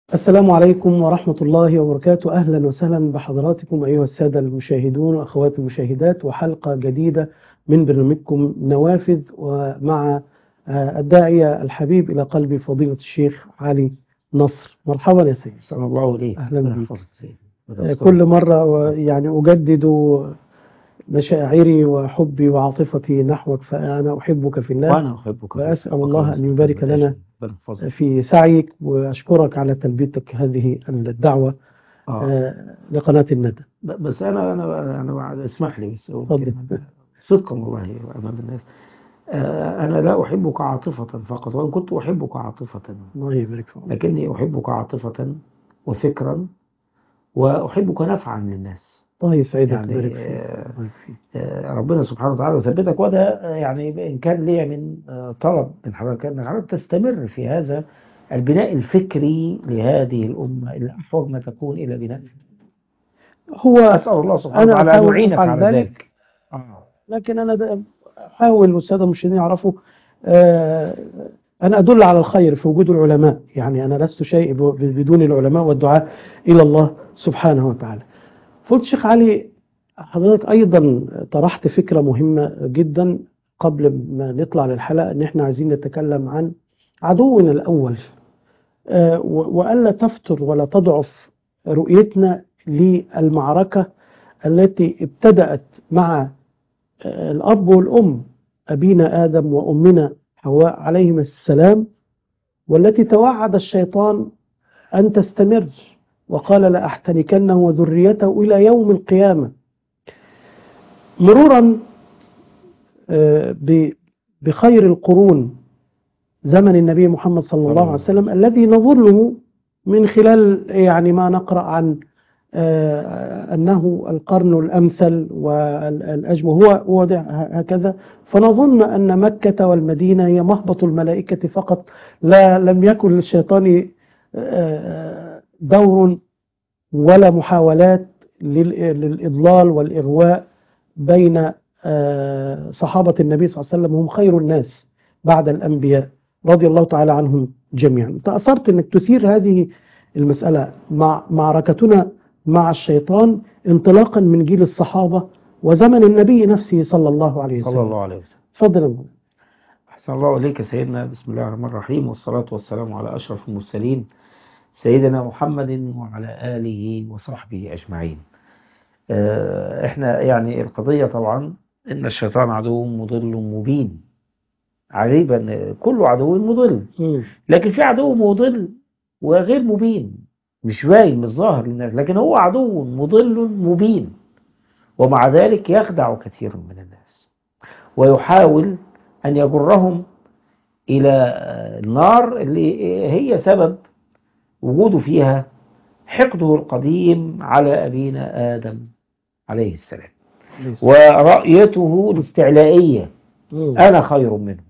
السلام عليكم ورحمة الله وبركاته أهلا وسهلا بحضراتكم أيها السادة المشاهدون وأخوات المشاهدات وحلقة جديدة من برنامجكم نوافذ ومع الداعية الحبيب إلى قلبي فضيلة الشيخ علي نصر مرحبا يا سيدي صلى الله عليه أهلا بك كل مرة يعني أجدد مشاعري وحبي وعاطفتي نحوك فأنا أحبك في الله وأنا أحبك وأسأل الله أن يبارك لنا في سعيك وأشكرك على تلبيتك هذه الدعوة آه. لقناة الندى بس أنا أنا أنا اسمح لي بس اتفضل. صدقا والله أمام الناس آه، أنا لا أحبك عاطفة فقط وإن كنت أحبك عاطفة الله يبارك فيك لكني أحبك عاطفة وفكرا وأحبك نفعا للناس الله يسعدك يعني ويبارك فيك آه، الله يبارك فيك. آه، ربنا سبحانه وتعالى يثبتك وده آه، يعني إن كان لي من آه، طلب من حضرتك أنك حضرتك تستمر في هذا البناء الفكري لهذه الأمة اللي أحوج ما تكون إلى بناء هو أسأل الله سبحانه أنا وتعالى أن أحاول يعينك أفعل على ذلك. ذلك آه. لكن أنا د- أحاول والسادة المشاهدين يعرفوا آه، أنا أدل على الخير في وجود العلماء يعني أنا لست شيء ب- بدون العلماء والدعاء إلى الله سبحانه وتعالى فقلت شيخ علي حضرتك أيضا طرحت فكرة مهمة جدا قبل ما نطلع للحلقة إن إحنا عايزين نتكلم عن عدونا الأول آه، و- وألا تفتر ولا تضعف رؤيتنا للمعركة التي ابتدأت مع آه، الأب والأم أبينا آدم وأمنا حواء عليهما السلام والتي توعد الشيطان أن تستمر وقال لأحتنكنه وذريته إلى يوم القيامة مرورا آه، ب- بخير القرون زمن النبي محمد صلى الله عليه وسلم الذي نظله من خلال يعني ما نقرأ عن آه، أنه القرن الأمثل والأجمل هو هو ده هكذا فنظن أن مكة والمدينة هي مهبط الملائكة فقط لا لم يكن للشيطان آه، دور ولا محاولات لل- للإضلال والإغواء بين آه، صحابة النبي صلى الله عليه وسلم هم خير الناس بعد الأنبياء رضي الله تعالى عنهم جميعا تأثرت أنك تثير هذه المسألة مع معركتنا مع الشيطان انطلاقا من جيل الصحابة وزمن النبي نفسه صلى الله عليه صلى وسلم الله عليه وسلم تفضل يا مولانا. أحسن الله إليك سيدنا بسم الله الرحمن الرحيم والصلاة والسلام على أشرف المرسلين سيدنا محمد وعلى آله وصحبه أجمعين آه، إحنا يعني القضية طبعا إن الشيطان عدو مضل مبين عجيبا كل عدو مضل مم. لكن في عدو مضل وغير مبين مش باين مش ظاهر للناس لكن هو عدو مضل مبين ومع ذلك يخدع كثير من الناس ويحاول أن يجرهم إلى النار اللي هي سبب وجوده فيها حقده القديم على أبينا آدم عليه السلام ورأيته الاستعلائية مم. أنا خير منه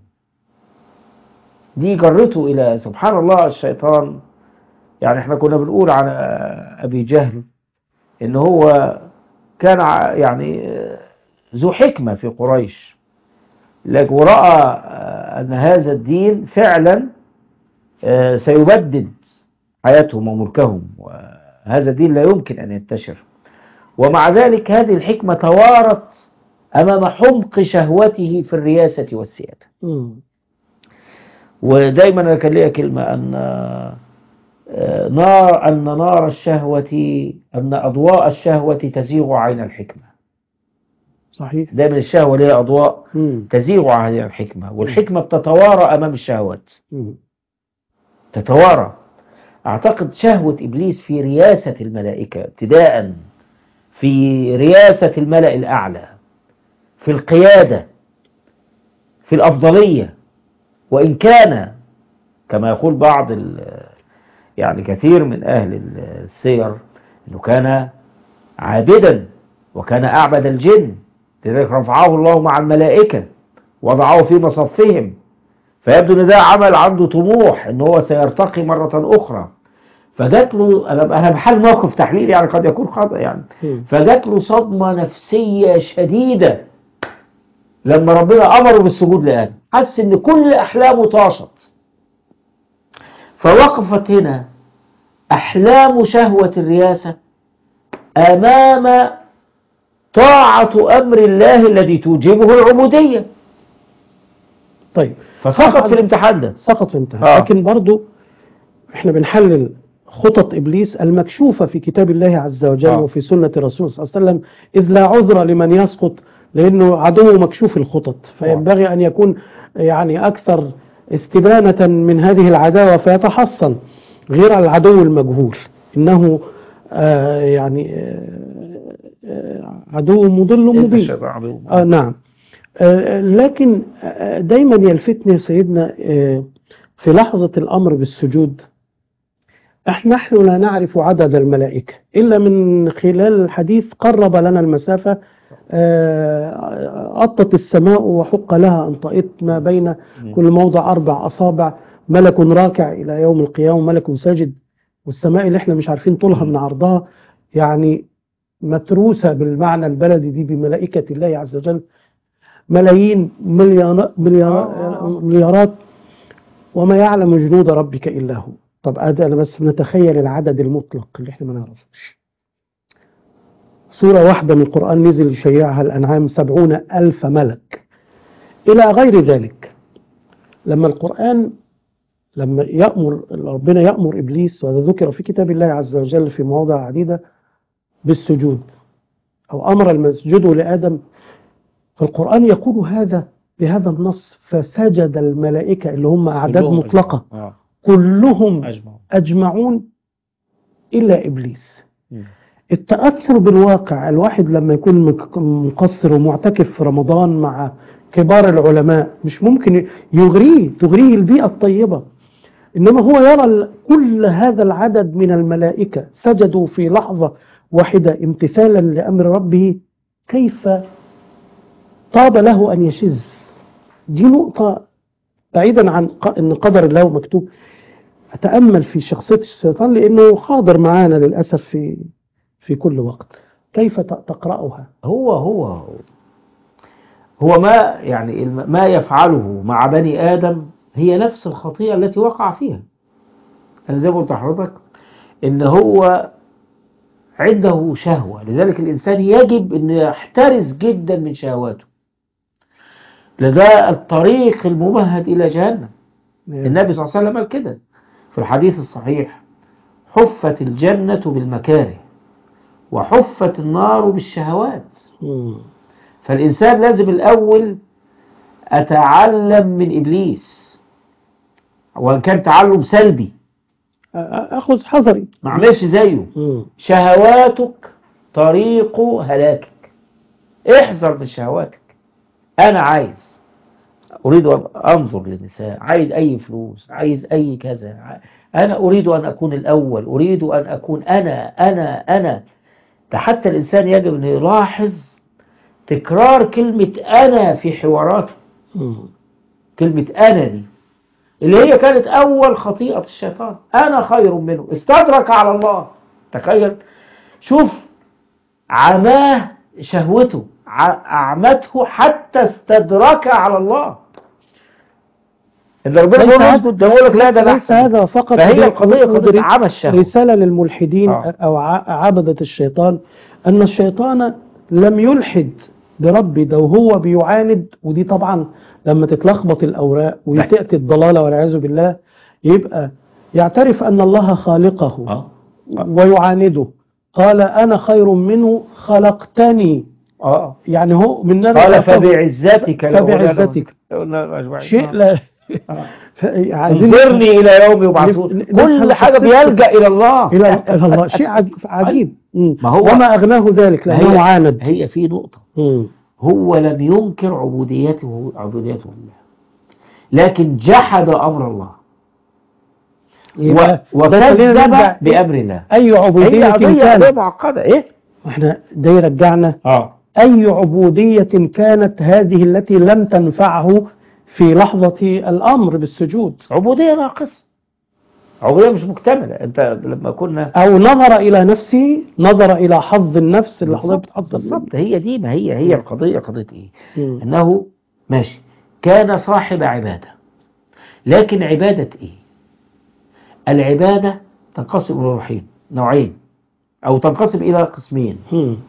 دي جرته إلى سبحان الله الشيطان يعني احنا كنا بنقول عن أبي جهل إن هو كان ع- يعني آه، ذو حكمة في قريش لكن ورأى آه، أن هذا الدين فعلا آه، سيبدد حياتهم وملكهم وهذا الدين لا يمكن أن ينتشر ومع ذلك هذه الحكمة توارت أمام حمق شهوته في الرياسة والسيادة مم. ودايما انا كان ليا كلمه ان آه، نار ان نار الشهوه ان اضواء الشهوه تزيغ عين الحكمه صحيح دايما الشهوه ليها اضواء مم. تزيغ عين الحكمه والحكمه بتتوارى امام الشهوات مم. تتوارى اعتقد شهوه ابليس في رياسه الملائكه ابتداء في رياسه الملا الاعلى في القياده في الافضليه وإن كان كما يقول بعض ال- يعني كثير من أهل السير أنه كان عابدا وكان أعبد الجن لذلك رفعه الله مع الملائكة وضعه في مصفهم فيبدو ان ده عمل عنده طموح ان هو سيرتقي مرة اخرى فجات له انا انا بحال موقف تحليل يعني قد يكون خطأ يعني مم. فجات له صدمة نفسية شديدة لما ربنا امره بالسجود لآدم حس ان كل احلامه طاشت فوقفت هنا أحلام شهوة الرياسة أمام طاعة أمر الله الذي توجبه العبودية طيب فسقط في الامتحان ده سقط في انتهى آه. لكن برضو احنا بنحلل خطط ابليس المكشوفه في كتاب الله عز وجل آه. وفي سنه الرسول صلى الله عليه وسلم اذ لا عذر لمن يسقط لانه عدو مكشوف الخطط فينبغي ان يكون يعني اكثر استبانه من هذه العداوه فيتحصن غير العدو المجهول انه آه يعني آه آه عدو مضل مبين آه نعم آه لكن آه دايما يلفتني يا سيدنا آه في لحظة الأمر بالسجود احنا نحن لا نعرف عدد الملائكة إلا من خلال الحديث قرب لنا المسافة آه، أطت السماء وحق لها أن طئت ما بين كل موضع أربع أصابع ملك راكع إلى يوم القيامة ملك ساجد والسماء اللي احنا مش عارفين طولها من عرضها يعني متروسة بالمعنى البلدي دي بملائكة الله عز وجل ملايين مليار مليار مليارات وما يعلم جنود ربك إلا هو طب أده أنا بس بنتخيل العدد المطلق اللي احنا ما نعرفوش سورة واحدة من القرآن نزل يشيعها الأنعام سبعون ألف ملك إلى غير ذلك لما القرآن لما يأمر ربنا يأمر إبليس وهذا ذكر في كتاب الله عز وجل في مواضع عديدة بالسجود أو أمر المسجد لآدم فالقرآن يقول هذا بهذا النص فسجد الملائكة اللي هم أعداد كلهم مطلقة آه. كلهم أجمع أجمعون إلا إبليس مم. التأثر بالواقع الواحد لما يكون مك- مقصر ومعتكف في رمضان مع كبار العلماء مش ممكن يغريه تغريه البيئة الطيبة إنما هو يرى ال- كل هذا العدد من الملائكة سجدوا في لحظة واحدة امتثالا لأمر ربه كيف طاب له أن يشذ دي نقطة بعيدا عن ق- أن قدر الله مكتوب أتأمل في شخصية الشيطان لأنه حاضر معانا للأسف في في كل وقت كيف ت- تقرأها هو هو هو ما يعني الم- ما يفعله مع بني آدم هي نفس الخطيئة التي وقع فيها أنا زي ما قلت لحضرتك إن هو عنده شهوة لذلك الإنسان يجب أن يحترس جدا من شهواته لذا الطريق الممهد إلى جهنم النبي صلى الله عليه وسلم قال كده في الحديث الصحيح حفت الجنة بالمكاره وحفت النار بالشهوات مم. فالإنسان لازم الأول أتعلم من إبليس وإن كان تعلم سلبي أ- أخذ حذري ما عملش زيه مم. شهواتك طريق هلاكك احذر من شهواتك أنا عايز أريد أن أنظر للنساء عايز أي فلوس عايز أي كذا ع- أنا أريد أن أكون الأول أريد أن أكون أنا أنا أنا ده حتى الإنسان يجب أن يلاحظ تكرار كلمة أنا في حواراته مم. كلمة أنا دي اللي هي كانت أول خطيئة الشيطان أنا خير منه استدرك على الله تخيل شوف عماه شهوته ع- أعمته حتى استدرك على الله إن ربنا ليس يقول هذا- اسكت ده يقول لك لا ده ليس أحسن. هذا فقط فهي دي- القضية قضية دي عمى الشهوة رسالة للملحدين آه. أو ع- عبدة الشيطان أن الشيطان لم يلحد بربي ده وهو بيعاند ودي طبعا لما تتلخبط الأوراق وتأتي الضلالة والعياذ بالله يبقى يعترف أن الله خالقه آه. ويعانده قال أنا خير منه خلقتني آه يعني هو من نار قال الخطاب. فبعزتك فبعزتك. شيء لا ف- عايزين- انظرني إلى يوم يبعثون نف- كل نفهم حاجة شخصية- بيلجأ إلى الله إلى إلى الله شيء عجيب, عجيب. مم. ما هو- وما أغناه ذلك لأنه هي- عاند هي في نقطة مم. هو لم ينكر عبوديته عبوديته لله لكن جحد أمر الله يبقى و- ده خلينا وكذب نرجع بأمر الله أي هي عبودية قضية قضية كانت معقدة إيه؟ احنا ده يرجعنا اه أي عبودية كانت هذه التي لم تنفعه في لحظة الأمر بالسجود عبودية ناقصة عبودية مش مكتملة أنت لما كنا أو نظر إلى نفسه نظر إلى حظ النفس اللي حضرتك بتحط بالظبط هي دي ما هي هي القضية قضية إيه؟ مم. أنه ماشي كان صاحب عبادة لكن عبادة إيه؟ العبادة تنقسم إلى نوعين نوعين أو تنقسم إلى قسمين مم.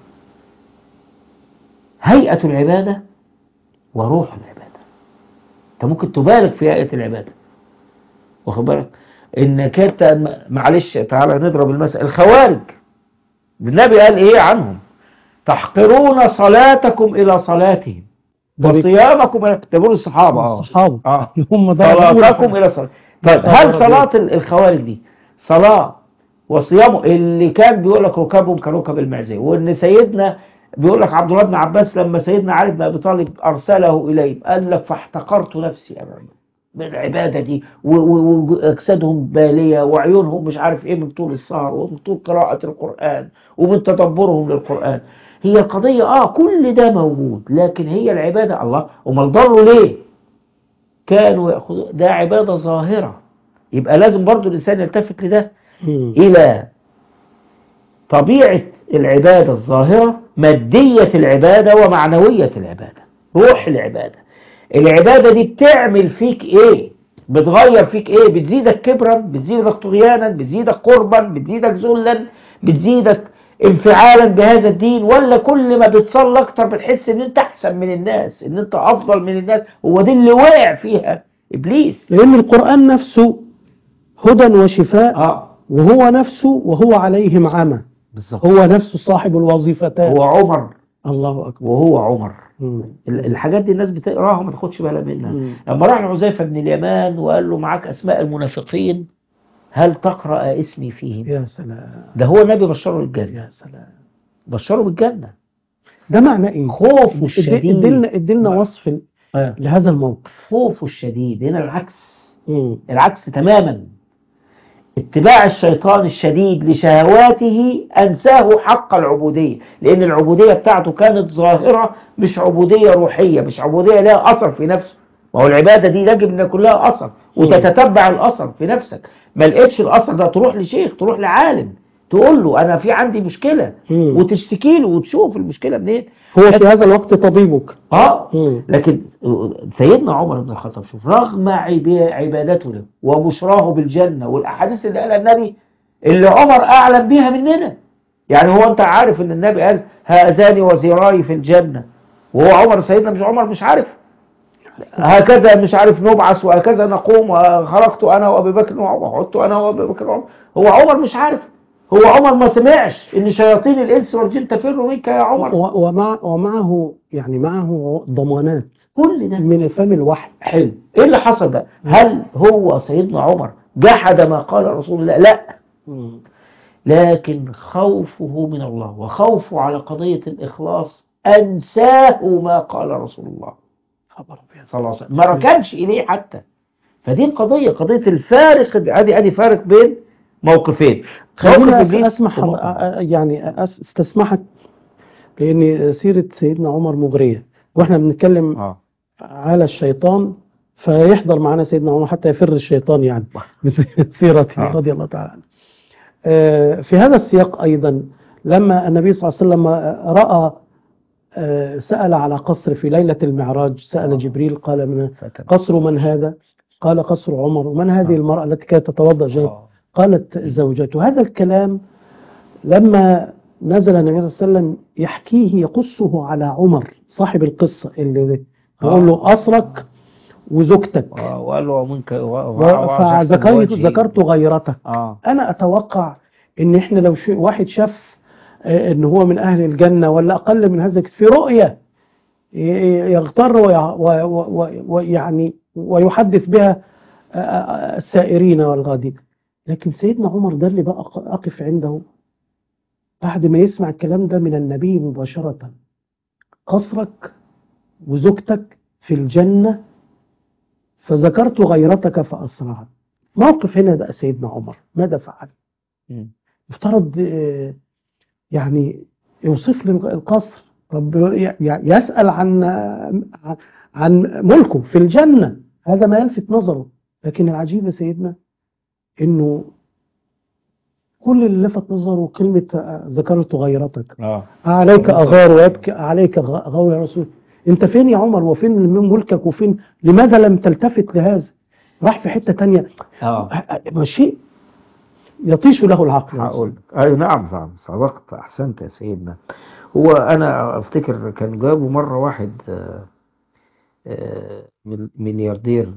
هيئة العبادة وروح العبادة أنت ممكن تبالغ في هيئة العبادة واخد بالك إنك أنت معلش تعالى نضرب المثل الخوارج النبي قال إيه عنهم تحقرون صلاتكم إلى صلاتهم ده بي- وصيامكم إلى ده بيقول الصحابة آه. الصحابة آه. هم ضربوا صلاتكم إلى صلاة طيب هل صلاة صلاة ال- الخوارج دي صلاة وصيامه اللي كان بيقول لك ركابهم كركب المعزة وإن سيدنا بيقول لك عبد الله بن عباس لما سيدنا علي بن أبي طالب أرسله إليه قال لك فاحتقرت نفسي أمامه من العبادة دي و- و- وأجسادهم بالية وعيونهم مش عارف إيه من طول السهر ومن طول قراءة القرآن ومن تدبرهم للقرآن هي القضية آه كل ده موجود لكن هي العبادة الله أمال ضروا ليه كانوا يأخذوا ده عبادة ظاهرة يبقى لازم برضو الإنسان يلتفت لده مم. إلى طبيعة العبادة الظاهرة مادية العبادة ومعنوية العبادة روح العبادة العبادة دي بتعمل فيك إيه بتغير فيك إيه بتزيدك كبرا بتزيدك طغيانا بتزيدك قربا بتزيدك ذلا بتزيدك انفعالا بهذا الدين ولا كل ما بتصلي اكتر بتحس ان انت احسن من الناس ان انت افضل من الناس هو دي اللي وقع فيها ابليس لأن القرآن نفسه هدى وشفاء اه وهو نفسه وهو عليهم عمى بالظبط هو نفسه صاحب الوظيفتان هو عمر الله أكبر وهو عمر مم. ال- الحاجات دي الناس بتقراها ما تاخدش بالها منها مم. لما راح لحذيفه بن اليمان وقال له معاك اسماء المنافقين هل تقرا اسمي فيهم يا سلام ده هو النبي بشره بالجنه يا سلام بشره بالجنه ده معناه ايه؟ خوفه الشديد ادلنا ادلنا وصف ل- آه. لهذا الموقف خوفه الشديد هنا العكس مم. العكس تماما اتباع الشيطان الشديد لشهواته أنساه حق العبودية لأن العبودية بتاعته كانت ظاهرة مش عبودية روحية مش عبودية لها أثر في نفسه ما هو العبادة دي يجب أن يكون لها أثر وتتتبع الأثر في نفسك ما لقيتش الأثر ده تروح لشيخ تروح لعالم تقول له أنا في عندي مشكلة مم. وتشتكي له وتشوف المشكلة منين هو في هذا الوقت طبيبك اه مم. لكن سيدنا عمر بن الخطاب شوف رغم عب- عبادته له وبشراه بالجنة والأحاديث اللي قالها النبي اللي عمر أعلم بيها مننا يعني هو أنت عارف إن النبي قال هذان وزيراي في الجنة وهو عمر سيدنا مش عمر مش عارف هكذا مش عارف نبعث وهكذا نقوم وخرجت أنا وأبي بكر وعمر وعدت أنا وأبي بكر وعمر هو عمر مش عارف هو عمر ما سمعش إن شياطين الإنس والجن تفر منك يا عمر و- ومع ومعه يعني معه ضمانات كل ده من فم الوحي حلو ايه اللي حصل بقى هل هو سيدنا عمر جحد ما قال رسول الله لا مم. لكن خوفه من الله وخوفه على قضية الإخلاص أنساه ما قال رسول الله خبر أبيض. صلى الله عليه وسلم ما ركنش إليه حتى فدي القضية قضية الفارق ادي ادي فارق بين موقفين خلينا موقف أس- إبليس اسمح وموقف- أ- أ- يعني أس- استسمحك لان سيره سيدنا عمر مغريه واحنا بنتكلم اه على الشيطان فيحضر معنا سيدنا عمر حتى يفر الشيطان يعني بسيرته آه. رضي الله تعالى عنه آه، في هذا السياق أيضا لما النبي صلى الله عليه وسلم رأى آه، سأل على قصر في ليلة المعراج سأل جبريل قال من فتن. قصر من هذا قال قصر عمر ومن هذه آه. المرأة التي كانت تتوضأ جنب آه. قالت زوجته هذا الكلام لما نزل النبي صلى الله عليه وسلم يحكيه يقصه على عمر صاحب القصة اللي يقول له أسرك وزوجتك آه، وقال له منك و- و- و- فذكرت وجهي. ذكرت غيرتك اه انا اتوقع ان احنا لو شو- واحد شاف آه، ان هو من اهل الجنه ولا اقل من هذا في رؤيه ي- ي- يغتر ويع- و- و- و- ويعني ويحدث بها آه، آه، السائرين والغادين لكن سيدنا عمر ده اللي بقى أق- اقف عنده بعد ما يسمع الكلام ده من النبي مباشره قصرك وزوجتك في الجنه فذكرت غيرتك فاسرعت موقف هنا بقى سيدنا عمر ماذا فعل مم. يفترض آه، يعني يوصف لي القصر طب ي- ي- يسأل عن عن ملكه في الجنة هذا ما يلفت نظره لكن العجيب يا سيدنا انه كل اللي لفت نظره كلمة آه، ذكرت غيرتك اه عليك أغار ويبكي عليك غ- غو يا رسول انت فين يا عمر وفين من ملكك وفين لماذا لم تلتفت لهذا راح في حتة تانية اه شيء يطيش له العقل هقول لك اي نعم نعم صدقت احسنت يا سيدنا هو انا افتكر كان جابوا مره واحد آه، آه، مل- ملياردير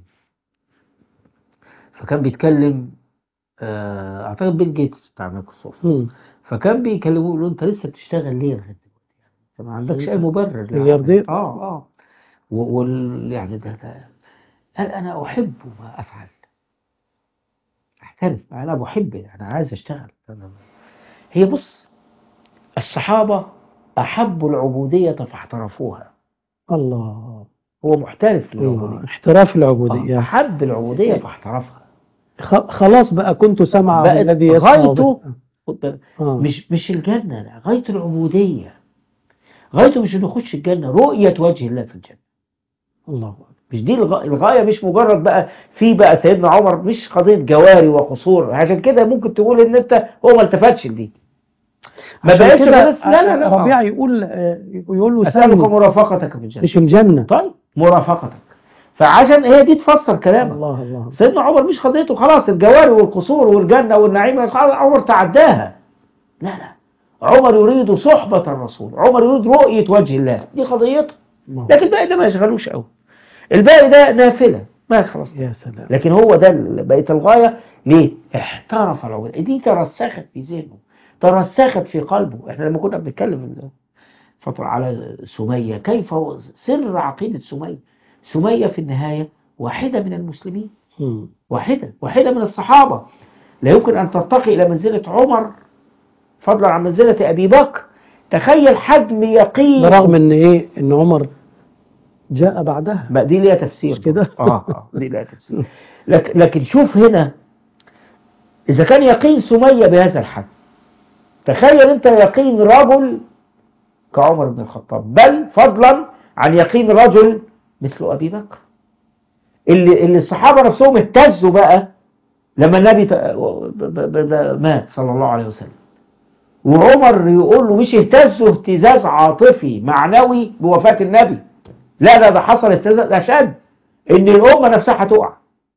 فكان بيتكلم آه، اعتقد بيل جيتس بتاع مايكروسوفت مم. فكان بيكلموه يقولوا انت لسه بتشتغل ليه لغايه دلوقتي انت ما عندكش اي مبرر للعمل. ملياردير؟ اه اه و- وال يعني ده, ده قال انا احب ما افعل احترف انا بحب انا عايز اشتغل أنا هي بص الصحابه احبوا العبوديه فاحترفوها الله هو محترف الله. للعبوديه احتراف آه، العبودية احب العبوديه فاحترفها خ- خلاص بقى كنت سمع بقت الذي يسمع غايته به. خد بالك، آه. مش مش الجنه لا غايه العبوديه غايته مش انه يخش الجنه رؤيه وجه الله في الجنه الله أكبر. مش دي الغ- الغايه مش مجرد بقى في بقى سيدنا عمر مش قضيه جواري وقصور عشان كده ممكن تقول ان انت هو ما التفتش لدي ما عشان بقتش كده بس لا لا لا ربيع يقول آه، يقول له اسالك سلم مرافقتك في الجنه مش الجنة طيب مرافقتك فعشان هي دي تفسر كلامك الله الله سيدنا عمر مش قضيته خلاص الجواري والقصور والجنه والنعيم خلاص عمر تعداها لا لا عمر يريد صحبه الرسول عمر يريد رؤيه وجه الله دي قضيته الله. لكن الباقي ده ما يشغلوش قوي الباقي ده نافله ما خلاص يا سلام لكن هو ده اللي بقت الغايه ليه؟ احترف العبوديه دي ترسخت في ذهنه ترسخت في قلبه احنا لما كنا بنتكلم فتره على سميه كيف هو سر عقيده سميه سميه في النهايه واحده من المسلمين مم. واحده واحده من الصحابه لا يمكن ان ترتقي الى منزله عمر فضلا عن منزله ابي بكر تخيل حجم يقين برغم ان ايه ان عمر جاء بعدها ما دي ليها تفسير مش كده؟ اه اه دي ليها تفسير لكن لكن شوف هنا اذا كان يقين سميه بهذا الحد تخيل انت يقين رجل كعمر بن الخطاب بل فضلا عن يقين رجل مثل ابي بكر اللي اللي الصحابه نفسهم اهتزوا بقى لما النبي ت- ب- ب- ب- مات صلى الله عليه وسلم وعمر يقول له مش اهتزوا اهتزاز عاطفي معنوي بوفاه النبي لا ده ده حصل اهتزاز اشد ان الامه نفسها هتقع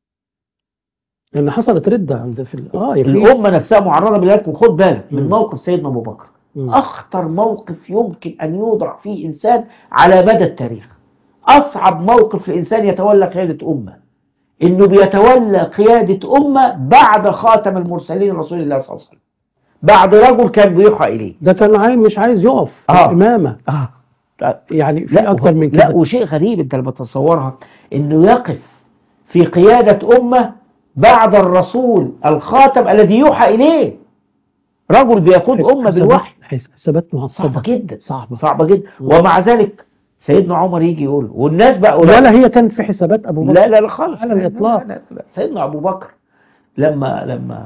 لان حصلت ردة عند في ال- اه يا في الامه نفسها معرضه بالهلاك وخد بالك من مم. موقف سيدنا ابو بكر مم. اخطر موقف يمكن ان يوضع فيه انسان على مدى التاريخ اصعب موقف الانسان يتولى قياده امه انه بيتولى قياده امه بعد خاتم المرسلين رسول الله صلى الله عليه وسلم بعد رجل كان بيوحى اليه ده كان عايز مش عايز يقف في آه. الامامه اه يعني في لا اكتر من لا كده وشيء غريب انت لما تتصورها انه يقف في قيادة امة بعد الرسول الخاتم الذي يوحى اليه رجل بيقود حس- امة حسابات- بالوحي حس- حسابات صعبة معصبة جدا صعبة صعبة جدا مم. ومع ذلك سيدنا عمر يجي يقول والناس بقى ولا هي كانت في حسابات ابو بكر لا لا لا خالص على الإطلاق. لا لا لا. سيدنا ابو بكر لما لما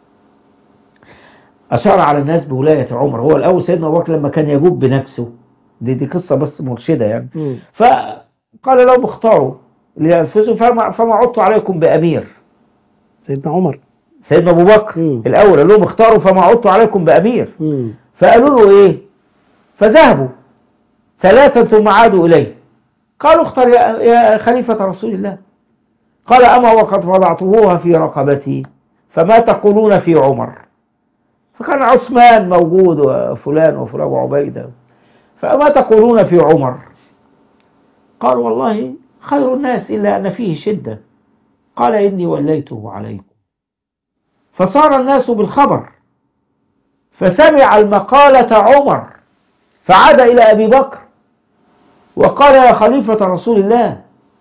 اشار على الناس بولايه عمر هو الاول سيدنا ابو بكر لما كان يجوب بنفسه دي دي قصه بس مرشده يعني مم. فقال لهم اختاروا لينفذوا فما فما عدت عليكم بامير سيدنا عمر سيدنا ابو بكر مم. الاول قال لهم اختاروا فما عدت عليكم بامير مم. فقالوا له ايه فذهبوا ثلاثة ثم عادوا اليه قالوا اختر يا, يا خليفة رسول الله قال اما وقد وضعتهوها في رقبتي فما تقولون في عمر فكان عثمان موجود وفلان وفلان وعبيدة فما تقولون في عمر قال والله خير الناس إلا أن فيه شدة قال إني وليته عليكم فصار الناس بالخبر فسمع المقالة عمر فعاد إلى أبي بكر وقال يا خليفة رسول الله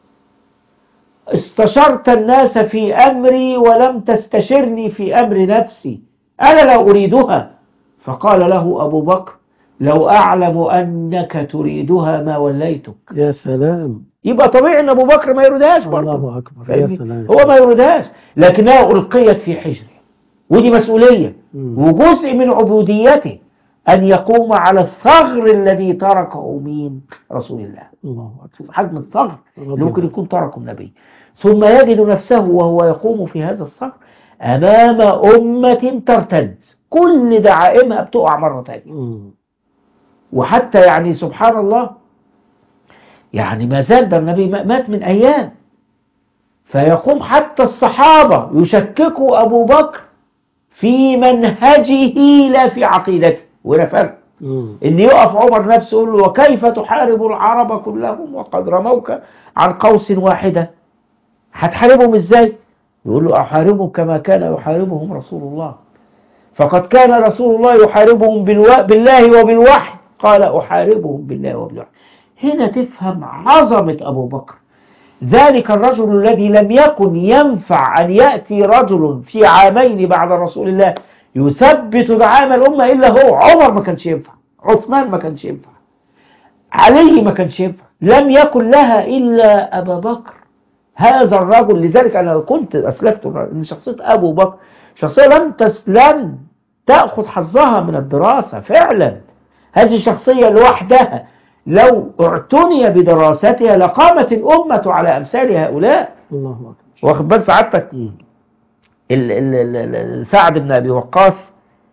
استشرت الناس في أمري ولم تستشرني في أمر نفسي أنا لا أريدها فقال له أبو بكر لو أعلم أنك تريدها ما وليتك يا سلام يبقى طبيعي أن أبو بكر ما يريدهاش برضه الله اكبر يا فاهمني؟ سلام هو ما يريدهاش لكنها ألقيت في حجره ودي مسؤولية مم. وجزء من عبوديته أن يقوم على الثغر الذي تركه مين رسول الله الله اكبر شوف حجم الثغر رضي اللي ممكن الله. يكون تركه النبي ثم يجد نفسه وهو يقوم في هذا الثغر أمام أمة ترتد كل دعائمها بتقع مرة تانية مم. وحتى يعني سبحان الله يعني ما زال ده النبي مات من أيام فيقوم حتى الصحابة يشككوا أبو بكر في منهجه لا في عقيدته ولا فرق مم. ان يقف عمر نفسه يقول له وكيف تحارب العرب كلهم وقد رموك عن قوس واحدة هتحاربهم ازاي يقول له احاربهم كما كان يحاربهم رسول الله فقد كان رسول الله يحاربهم بالو... بالله وبالوحي قال احاربهم بالله وبالوحي هنا تفهم عظمة ابو بكر ذلك الرجل الذي لم يكن ينفع أن يأتي رجل في عامين بعد رسول الله يثبت دعام الأمة إلا هو عمر ما كانش ينفع عثمان ما كانش ينفع علي ما كانش ينفع لم يكن لها إلا أبا بكر هذا الرجل لذلك أنا كنت أسلفت أن شخصية أبو بكر شخصية لم تسلم تأخذ حظها من الدراسة فعلا هذه شخصية لوحدها لو اعتني بدراستها لقامت الأمة على أمثال هؤلاء الله أكبر واخد بال سعادتك ال- ال- ال- ال- سعد بن أبي وقاص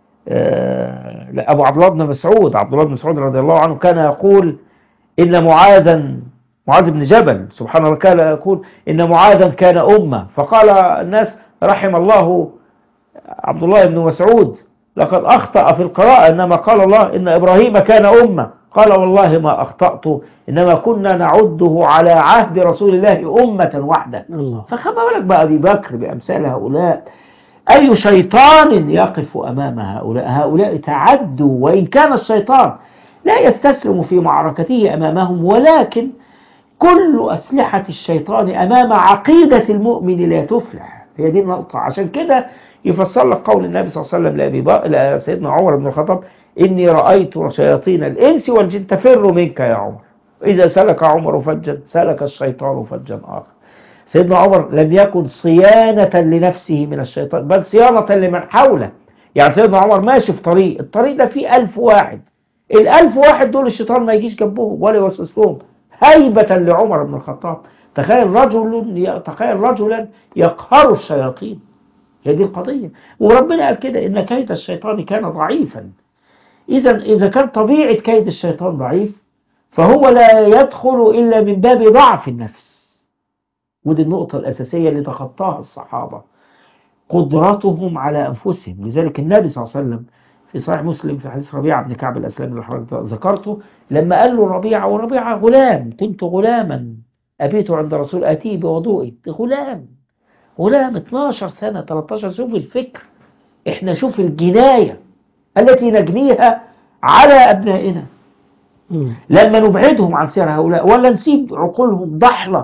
آه، لا، أبو عبد الله بن مسعود عبد الله بن مسعود رضي الله عنه كان يقول إن معاذا معاذ بن جبل سبحان الله كان يقول إن معاذا كان أمة فقال الناس رحم الله عبد الله بن مسعود لقد أخطأ في القراءة إنما قال الله إن إبراهيم كان أمة قال والله ما أخطأت إنما كنا نعده على عهد رسول الله أمة واحدة الله فخما بالك بقى أبي بكر بأمثال هؤلاء أي شيطان يقف أمام هؤلاء هؤلاء تعدوا وإن كان الشيطان لا يستسلم في معركته أمامهم ولكن كل أسلحة الشيطان أمام عقيدة المؤمن لا تفلح هي دي النقطة عشان كده يفسر لك قول النبي صلى الله عليه وسلم لأبي بكر لسيدنا عمر بن الخطاب إني رأيت شياطين الإنس والجن تفر منك يا عمر إذا سلك عمر فجا سلك الشيطان فجا آخر سيدنا عمر لم يكن صيانة لنفسه من الشيطان بل صيانة لمن حوله يعني سيدنا عمر ماشي في طريق الطريق ده فيه ألف واحد الألف واحد دول الشيطان ما يجيش جنبهم ولا يوسوس لهم هيبة لعمر بن الخطاب تخيل رجل تخيل رجلا يقهر الشياطين هي دي القضية وربنا قال كده إن كيد الشيطان كان ضعيفا إذا إذا كان طبيعة كيد الشيطان ضعيف فهو لا يدخل إلا من باب ضعف النفس ودي النقطة الأساسية اللي تخطاها الصحابة قدرتهم على أنفسهم لذلك النبي صلى الله عليه وسلم في صحيح مسلم في حديث ربيعة بن كعب الأسلامي اللي حضرتك ذكرته لما قال له ربيعة وربيعة غلام كنت غلاما أبيت عند رسول أتي بوضوئي غلام غلام 12 سنة 13 شوف الفكر احنا شوف الجناية التي نجنيها على أبنائنا مم. لما نبعدهم عن سير هؤلاء ولا نسيب عقولهم ضحلة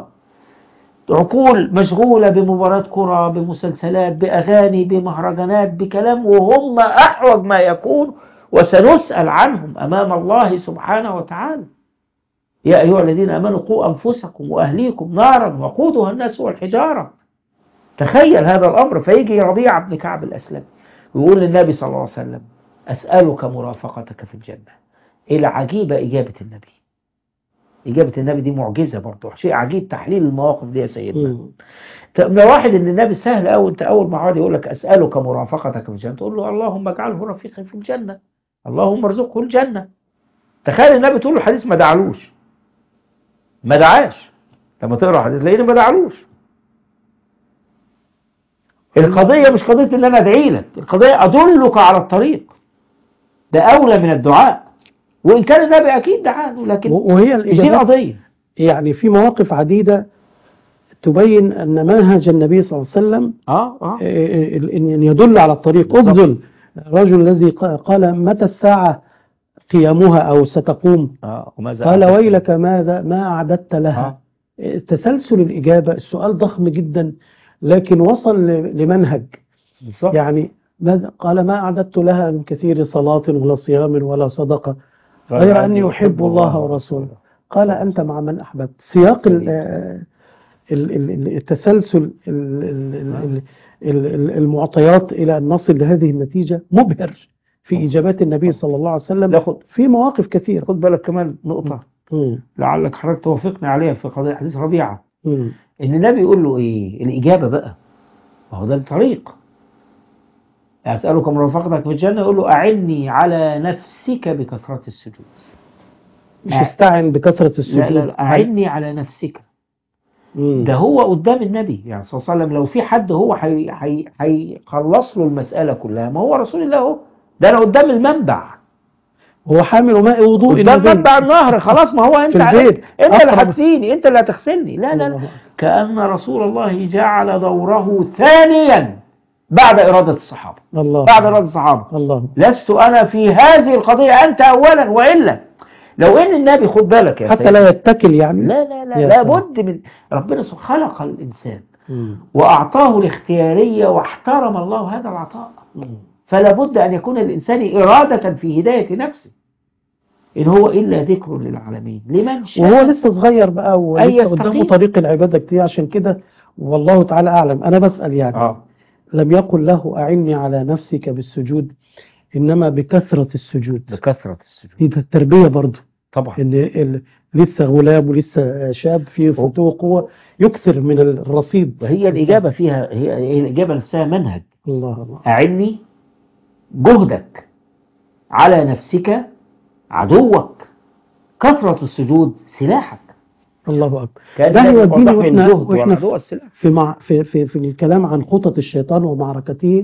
عقول مشغولة بمباراة كرة بمسلسلات بأغاني بمهرجانات بكلام وهم أحوج ما يكون وسنسأل عنهم أمام الله سبحانه وتعالى يا أيها الذين آمنوا قوا أنفسكم وأهليكم نارا وقودها الناس والحجارة تخيل هذا الأمر فيجي ربيعة بن كعب الأسلم ويقول للنبي صلى الله عليه وسلم أسألك مرافقتك في الجنة إلى عجيبة إجابة النبي إجابة النبي دي معجزة برضه شيء عجيب تحليل المواقف دي يا سيدنا مم. طب لو واحد ان النبي سهل قوي انت اول ما يقعد يقول لك اسالك مرافقتك في الجنه تقول له اللهم اجعله رفيقي في الجنه اللهم ارزقه الجنه تخيل النبي تقول له حديث ما دعلوش ما دعاش لما تقرا حديث لقينا ما دعلوش القضيه مش قضيه ان انا ادعي لك القضيه ادلك على الطريق ده اولى من الدعاء وان كان النبي اكيد دعاه لكن و- وهي مش دي الإجابات القضيه يعني في مواقف عديدة تبين أن منهج النبي صلى الله عليه وسلم اه اه آه، إن إن يدل على الطريق بالظبط. أبذل الرجل الذي ق- قال متى الساعة قيامها أو ستقوم اه وماذا قال أعتقد؟ ويلك ماذا ما أعددت لها آه. تسلسل الإجابة السؤال ضخم جدا لكن وصل ل- لمنهج بالظبط يعني ماذا قال ما أعددت لها من كثير صلاة ولا صيام ولا صدقة غير أني أحب الله ورسوله قال أنت مع من أحببت سياق ال- آه، ال- ال- ال- التسلسل ال- ال- ال- ال- ال- المعطيات إلى أن نصل لهذه النتيجة مبهر في إجابات النبي صلى الله عليه وسلم لا خد في مواقف كثيرة خد بالك كمان نقطة مم. لعلك حضرتك توافقني عليها في قضية حديث ربيعة مم. إن النبي يقول له إيه الإجابة بقى ما هو ده الطريق أسألك مرافقتك في الجنة يقول له أعني على نفسك بكثرة السجود مش آه. استعن بكثرة لا السجود لا لا أعني على نفسك مم. ده هو قدام النبي يعني صلى الله عليه وسلم لو في حد هو هي- هي- هيخلص له المسألة كلها ما هو رسول الله هو ده أنا قدام المنبع هو حامل ماء وضوء قدام النبي. منبع النهر خلاص ما هو أنت في البيت. أنت اللي أقرب. هتسيني أنت اللي هتغسلني لا لا لا الله. كأن رسول الله جعل دوره ثانيا بعد إرادة الصحابة الله بعد إرادة الصحابة الله لست أنا في هذه القضية أنت أولا وإلا لو إن النبي خد بالك يا حتى سيدي لا يتكل يعني لا لا لا يا لابد من ربنا سبحانه خلق الإنسان مم. وأعطاه الاختيارية واحترم الله هذا العطاء مم. فلا بد أن يكون الإنسان إرادة في هداية نفسه إن هو إلا ذكر للعالمين لمن شاء وهو لسه صغير بقى أي ولسه قدامه يستقيم. طريق العبادة كتير عشان كده والله تعالى أعلم أنا بسأل يعني آه. لم يقل له أعني على نفسك بالسجود إنما بكثرة السجود بكثرة السجود دي التربية برضو طبعا إن ال- لسه غلام ولسه شاب فيه فتوة قوة يكثر من الرصيد وهي الإجابة فيها هي هي الإجابة نفسها منهج الله الله أعني جهدك على نفسك عدوك كثرة السجود سلاحك الله أكبر كان ده النبي يودينا وضح وإحنا- الجهد وإحنا والعدو السلاح في, مع في, في, في الكلام عن خطط الشيطان ومعركته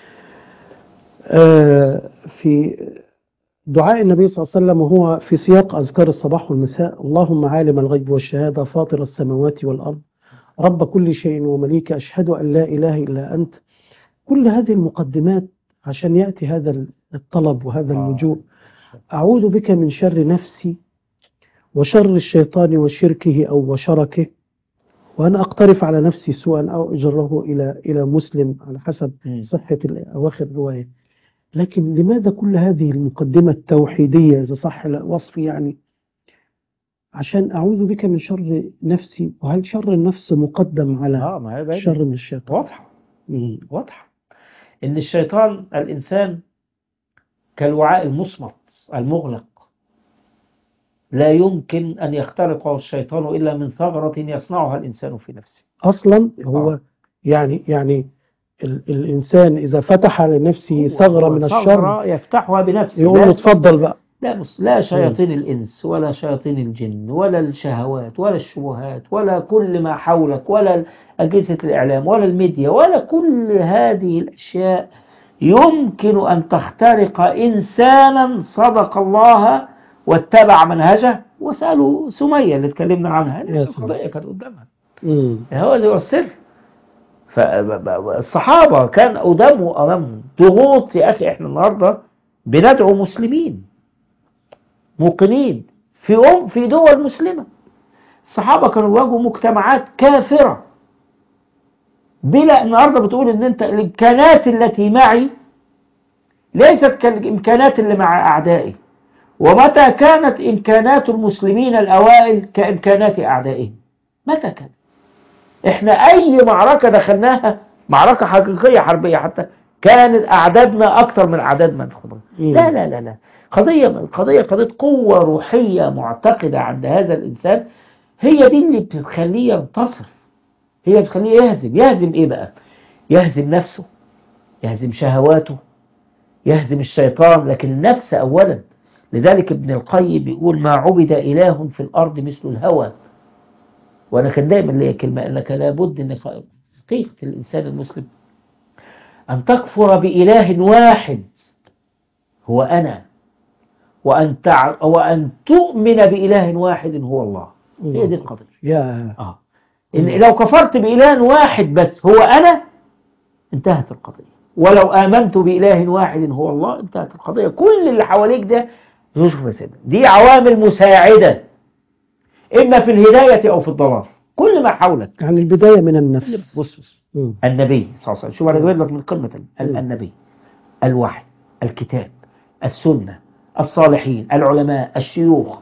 آه، في دعاء النبي صلى الله عليه وسلم وهو في سياق أذكار الصباح والمساء اللهم عالم الغيب والشهادة فاطر السماوات والأرض رب كل شيء ومليك أشهد أن لا إله إلا أنت كل هذه المقدمات عشان يأتي هذا الطلب وهذا آه. اللجوء أعوذ بك من شر نفسي وشر الشيطان وشركه أو وشركه وأن أقترف على نفسي سوءا أو أجره إلى إلى مسلم على حسب مم. صحة ال- أواخر الرواية لكن لماذا كل هذه المقدمة التوحيدية إذا صح الوصف يعني عشان أعوذ بك من شر نفسي وهل شر النفس مقدم على اه ما هي باينة. شر من الشيطان واضحة مم. واضحة إن الشيطان الإنسان كالوعاء المصمت المغلق لا يمكن أن يخترقه الشيطان إلا من ثغرة يصنعها الإنسان في نفسه أصلا هو آه. يعني يعني ال الإنسان إذا فتح لنفسه ثغرة من الشر ثغرة يفتحها بنفسه يقول له لا, اتفضل بقى لا, بص لا شياطين الإنس ولا شياطين الجن ولا الشهوات ولا الشبهات ولا كل ما حولك ولا أجهزة الإعلام ولا الميديا ولا كل هذه الأشياء يمكن أن تخترق إنسانا صدق الله واتبع منهجه وسألوا سمية اللي اتكلمنا عنها يا نفس سلام. القضية كانت قدامها مم. هو ده هو السر فالصحابة كان قدامه أمامهم ضغوط يا أخي إحنا النهاردة بندعو مسلمين موقنين في أم في دول مسلمة الصحابة كانوا بيواجهوا مجتمعات كافرة بلا النهاردة بتقول إن أنت الإمكانات التي معي ليست كالإمكانات اللي مع أعدائي ومتى كانت إمكانات المسلمين الأوائل كإمكانات أعدائهم متى كانت احنا اي معركة دخلناها معركة حقيقية حربية حتى كانت اعدادنا اكتر من اعداد من خبر مم. لا لا لا لا قضية قضية قضية قوة روحية معتقدة عند هذا الانسان هي دي اللي بتخليه ينتصر هي بتخليه يهزم يهزم ايه بقى يهزم نفسه يهزم شهواته يهزم الشيطان لكن النفس اولا لذلك ابن القيم بيقول ما عبد اله في الارض مثل الهوى وانا كان دايما ليا كلمه انك لابد ان حقيقه الانسان المسلم ان تكفر باله واحد هو انا وان تع... وان تؤمن باله واحد هو الله هي دي القضيه يا اه ان لو كفرت باله واحد بس هو انا انتهت القضيه ولو امنت باله واحد هو الله انتهت القضيه كل اللي حواليك ده يشوف يا سيدنا دي عوامل مساعده إما في الهداية أو في الضلال كل ما حولك يعني البداية من النفس بص بص مم. النبي صلى الله عليه وسلم شوف أنا جايب لك من قمة ال- مم. النبي الوحي الكتاب السنة الصالحين العلماء الشيوخ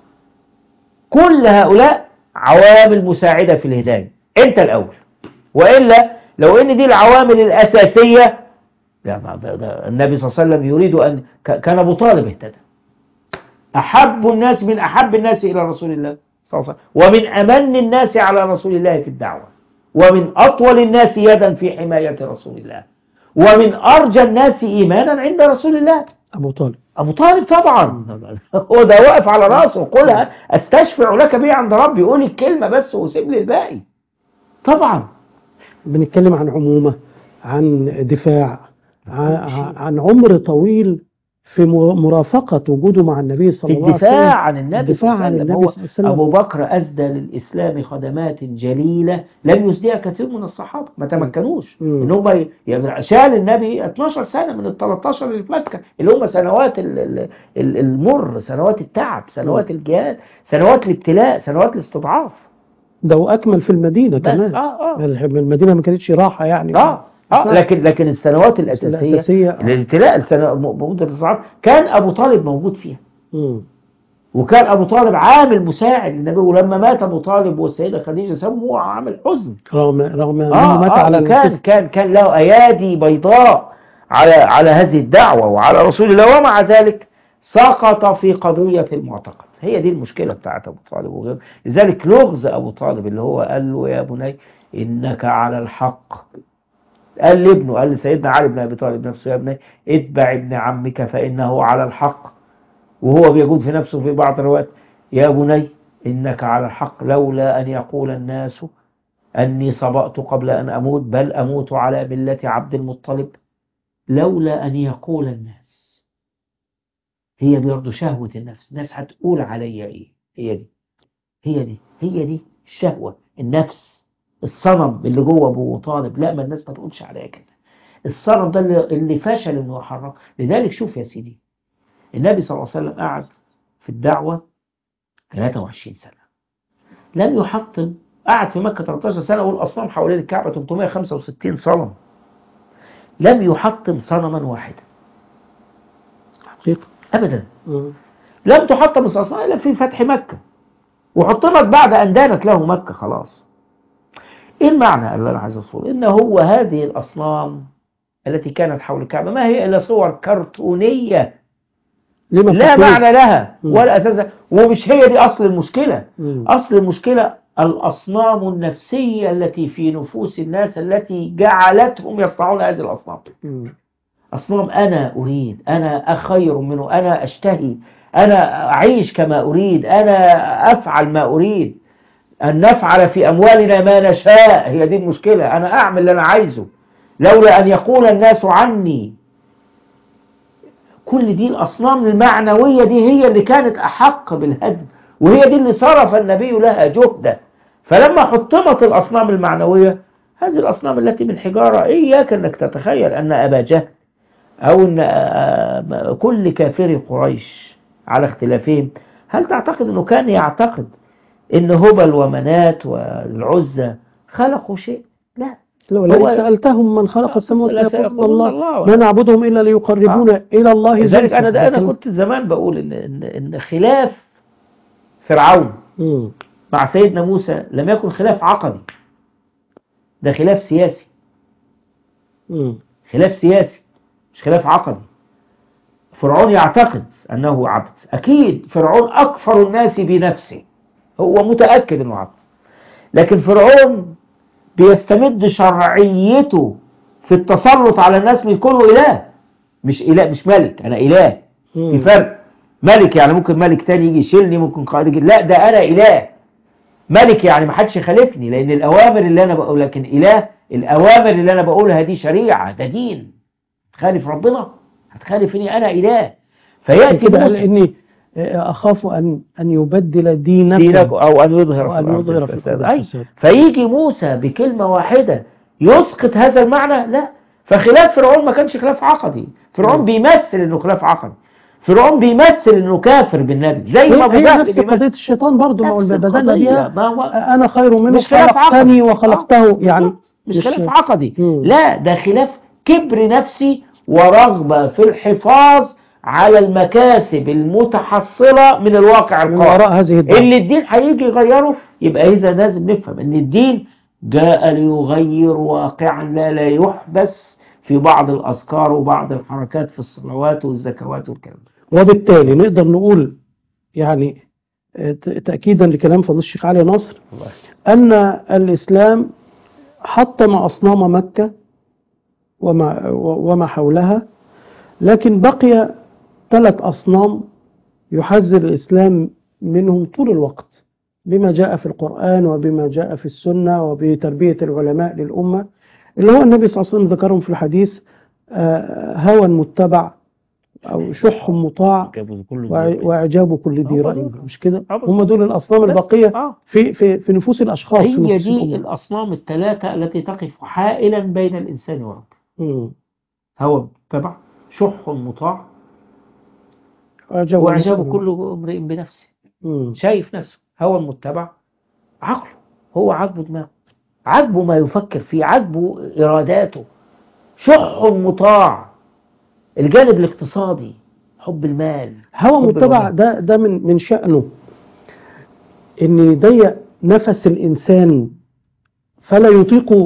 كل هؤلاء عوامل مساعدة في الهداية أنت الأول وإلا لو إن دي العوامل الأساسية لا ما ده ده النبي صلى الله عليه وسلم يريد أن ك- كان أبو طالب اهتدى أحب الناس من أحب الناس إلى رسول الله صلى الله عليه وسلم ومن أمن الناس على رسول الله في الدعوة ومن أطول الناس يدا في حماية رسول الله ومن أرجى الناس إيمانا عند رسول الله أبو طالب أبو طالب طبعا هو ده واقف على راسه قولها أستشفع لك به عند ربي قول الكلمة بس وسيب لي الباقي طبعا بنتكلم عن عمومة عن دفاع عن, عن عمر طويل في م- مرافقة وجوده مع النبي صلى الله عليه وسلم الدفاع عن النبي صلى الدفاع الله عن عليه وسلم النبي هو صلى الله عليه وسلم أبو بكر أسدى للإسلام خدمات جليلة لم يسديها كثير من الصحابة ما تمكنوش مم. إن هم ي- يعني شال النبي 12 سنة من ال 13 اللي في مكة اللي هم سنوات ال- ال- ال- المر سنوات التعب سنوات الجهاد سنوات الابتلاء سنوات الاستضعاف ده وأكمل في المدينة بس كمان آه آه المدينة ما كانتش راحة يعني آه آه صح. لكن لكن السنوات الأساسية الأساسية آه. الابتلاء السنة- مدة الاستضعاف كان أبو طالب موجود فيها مم. وكان ابو طالب عامل مساعد للنبي ولما مات ابو طالب والسيده خديجه سموه عامل حزن رغم رغم أنه اه, مات آه على وكان الكفر كان كان له ايادي بيضاء على على هذه الدعوه وعلى رسول الله ومع ذلك سقط في قضيه المعتقد هي دي المشكله بتاعت ابو طالب وغيره لذلك لغز ابو طالب اللي هو قال له يا بني انك على الحق قال لابنه قال لسيدنا علي بن ابي طالب نفسه يا ابني اتبع ابن عمك فانه على الحق وهو بيقول في نفسه في بعض الروايات يا بني إنك على الحق لولا أن يقول الناس أني صبأت قبل أن أموت بل أموت على ملة عبد المطلب لولا أن يقول الناس هي برضه شهوة النفس الناس هتقول عليا إيه هي دي هي دي هي دي الشهوة النفس الصنم اللي جوه أبو طالب لا ما الناس ما تقولش عليا كده الصنم ده اللي, اللي فشل إنه يحرك لذلك شوف يا سيدي النبي صلى الله عليه وسلم قعد في الدعوة 23 سنة لم يحطم قعد في مكة 13 سنة والأصنام حوالين الكعبة 365 صنم لم يحطم صنما واحدا حقيقة أبدا مم. لم تحطم الأصنام إلا في فتح مكة وحطمت بعد أن دانت له مكة خلاص إيه المعنى اللي أنا عايز أوصله إن هو هذه الأصنام التي كانت حول الكعبة ما هي إلا صور كرتونية لما لا فكروا؟ معنى لها مم. ولا أساس ومش هي دي أصل المشكلة مم. أصل المشكلة الأصنام النفسية التي في نفوس الناس التي جعلتهم يصنعون هذه الأصنام مم. أصنام أنا أريد أنا أخير منه أنا أشتهي أنا أعيش كما أريد أنا أفعل ما أريد أن نفعل في أموالنا ما نشاء هي دي المشكلة أنا أعمل اللي أنا عايزه لولا أن يقول الناس عني كل دي الأصنام المعنوية دي هي اللي كانت أحق بالهدم وهي دي اللي صرف النبي لها جهده فلما حطمت الأصنام المعنوية هذه الأصنام التي من حجارة إياك أنك تتخيل أن أبا جهل أو أن آه، كل كافر قريش على اختلافهم هل تعتقد أنه كان يعتقد أن هبل ومنات والعزة خلقوا شيء لا لو لو هو- سألتهم من خلق السماوات لا والأرض سيقولون الله الله. ما نعبدهم إلا ليقربونا إلى الله لذلك زلفى. أنا ده أنا لكن- كنت زمان بقول إن إن إن خلاف فرعون مم. مع سيدنا موسى لم يكن خلاف عقدي ده خلاف سياسي مم. خلاف سياسي مش خلاف عقدي فرعون يعتقد أنه عبد أكيد فرعون أكفر الناس بنفسه هو متأكد أنه عبد لكن فرعون بيستمد شرعيته في التسلط على الناس من كله إله مش إله مش ملك أنا إله في مم. فرق ملك يعني ممكن ملك تاني يجي يشيلني ممكن قائد يجي لا ده أنا إله ملك يعني ما حدش يخالفني لأن الأوامر اللي أنا بقول لكن إله الأوامر اللي أنا بقولها دي شريعة ده دين تخالف ربنا هتخالفني أنا إله فيأتي كده قال موسى إني أخاف أن أن يبدل دينكم دينك أو أن يظهر في وأن الأرض يظهر في الفساد. الأرض أي الفساد. فيجي موسى بكلمة واحدة يسقط هذا المعنى لا فخلاف فرعون ما كانش خلاف عقدي فرعون مم. بيمثل انه خلاف عقدي فرعون بيمثل انه كافر بالنبي زي ما ابو هي هي جهل نفس بيمثل قضية الشيطان برضو ما هو نفس بدأنا القضية. بيها ما هو أنا خير منه مش خلاف خلقتني عقدي. وخلقته آه، يعني بالظبط. مش مش- خلاف عقدي مم. لا ده خلاف كبر نفسي ورغبة في الحفاظ على المكاسب المتحصلة من الواقع من القائم وراء هذه الدعوة اللي الدين هيجي يغيره يبقى إذا لازم نفهم إن الدين جاء ليغير واقعا لا لا يحبس في بعض الأذكار وبعض الحركات في الصلوات والزكوات والكلام ده. وبالتالي نقدر نقول يعني آه، ت- تأكيدا لكلام فضيلة الشيخ علي نصر أن الإسلام حطم أصنام مكة وما, وما حولها لكن بقي ثلاث أصنام يحذر الإسلام منهم طول الوقت بما جاء في القرآن وبما جاء في السنة وبتربية العلماء للأمة اللي هو النبي صلى الله عليه وسلم ذكرهم في الحديث آه، هوى متبع أو شح مطاع كله كله وع- زي- وإعجاب كل ذي هم رأي دول. مش كده آه، بس- هم دول الأصنام بس- البقية آه. في في في نفوس الأشخاص في هي نفوس دي الأمة. الأصنام الثلاثة التي تقف حائلا بين الإنسان وربه مم. هوى تبع شح مطاع وإعجاب وإعجاب كل كل امرئ بنفسه مم. شايف نفسه هوى المتبع عقله هو عاجبه دماغه عاجبه ما يفكر فيه عاجبه إراداته شح مطاع الجانب الاقتصادي حب المال هوى حب متبع الغنى. ده ده من من شأنه ان يضيق نفس الانسان فلا يطيق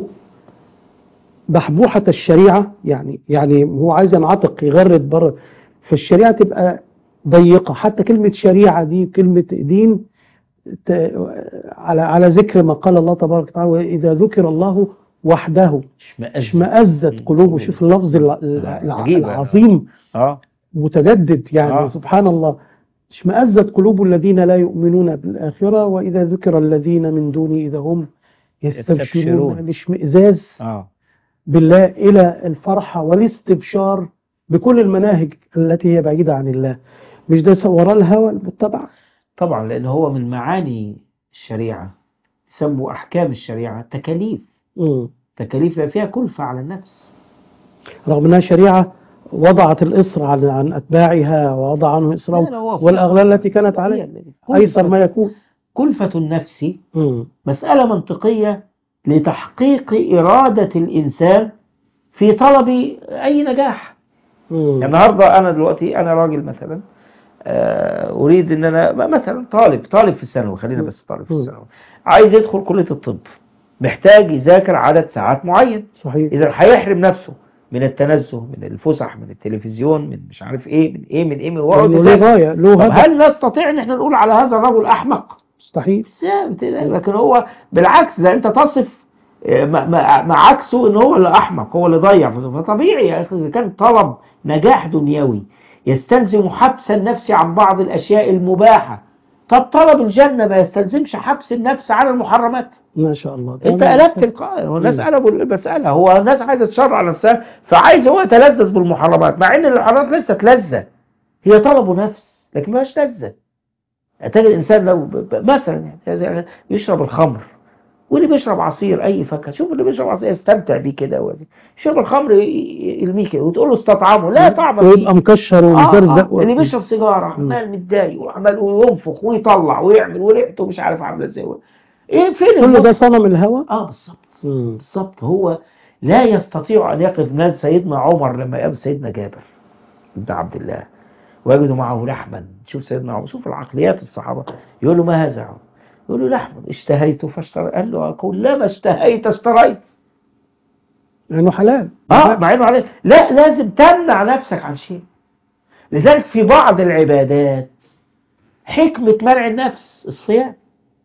بحبوحة الشريعة يعني يعني هو عايز ينعتق يغرد بره فالشريعة تبقى ضيقة حتى كلمة شريعة دي كلمة دين ت- على على ذكر ما قال الله تبارك وتعالى وإذا ذكر الله وحده اشمأزت قلوبه شوف اللفظ الع- الع- عجيب. العظيم اه متجدد يعني آه. سبحان الله اشمأزت قلوب الذين لا يؤمنون بالآخرة وإذا ذكر الذين من دونه إذا هم يستبشرون يستبشرون. الاشمئزاز اه بالله إلى الفرحة والاستبشار بكل المناهج التي هي بعيدة عن الله مش ده وراء الهوى المتبع طبعا لأن هو من معاني الشريعة يسموا أحكام الشريعة تكاليف مم. تكاليف بقى فيها كلفة على النفس رغم أنها شريعة وضعت الإصر عن عن أتباعها ووضع عنه لا، لا، إصرهم هو في- والأغلال التي كانت عليه كلفة- أيسر ما يكون كلفة النفس مم. مسألة منطقية لتحقيق إرادة الإنسان في طلب أي نجاح مم. يعني النهاردة أنا دلوقتي أنا راجل مثلا آه، أريد إن أنا م- مثلا طالب طالب في الثانوي خلينا بس طالب في مم. الثانوي عايز يدخل كلية الطب محتاج يذاكر عدد ساعات معين صحيح إذا هيحرم نفسه من التنزه من الفسح من التلفزيون من مش عارف إيه من إيه من إيه من ويقعد لأنه له يذاكر. غاية له طب هدف هل نستطيع إن إحنا نقول على هذا الرجل أحمق؟ مستحيل ثابت لكن هو بالعكس ده انت تصف مع- مع مع عكسه ان هو اللي احمق هو اللي ضيع فطبيعي يا اخي اذا كان طلب نجاح دنيوي يستلزم حبس النفس عن بعض الاشياء المباحه طب طلب الجنه ما يستلزمش حبس النفس عن المحرمات ما شاء الله ده انت من قلبت الإنسان. القائل هو الناس مم. قلبوا المساله هو الناس عايزه تشرع نفسها فعايز هو يتلذذ بالمحرمات مع ان المحرمات ليست لذه هي طلب نفس لكن ما هيش لذه تجد الانسان لو ب- ب- مثلا يعني يشرب الخمر واللي بيشرب عصير اي فاكهه شوف اللي بيشرب عصير يستمتع بيه كده هو يشرب الخمر ي- ي- يرميه كده وتقول له استطعمه لا طعم فيه ويبقى مكشر آه ومزرزق آه اللي بيشرب سيجاره عمال متضايق وعمال وينفخ ويطلع ويعمل وريحته مش عارف عامله ازاي ايه فين كل المتعة؟ ده صنم الهوى اه بالظبط مم. بالظبط هو لا يستطيع أن يقف ناس سيدنا عمر لما قام سيدنا جابر بن عبد الله ويجد معه لحما شوف سيدنا عمر شوف العقليات الصحابة يقول له ما هذا يا عمر يقول له لحما اشتهيت فاشتريت قال له كلما اشتهيت اشتريت لأنه حلال اه مع انه عليه لا لازم تمنع نفسك عن شيء لذلك في بعض العبادات حكمة منع النفس الصيام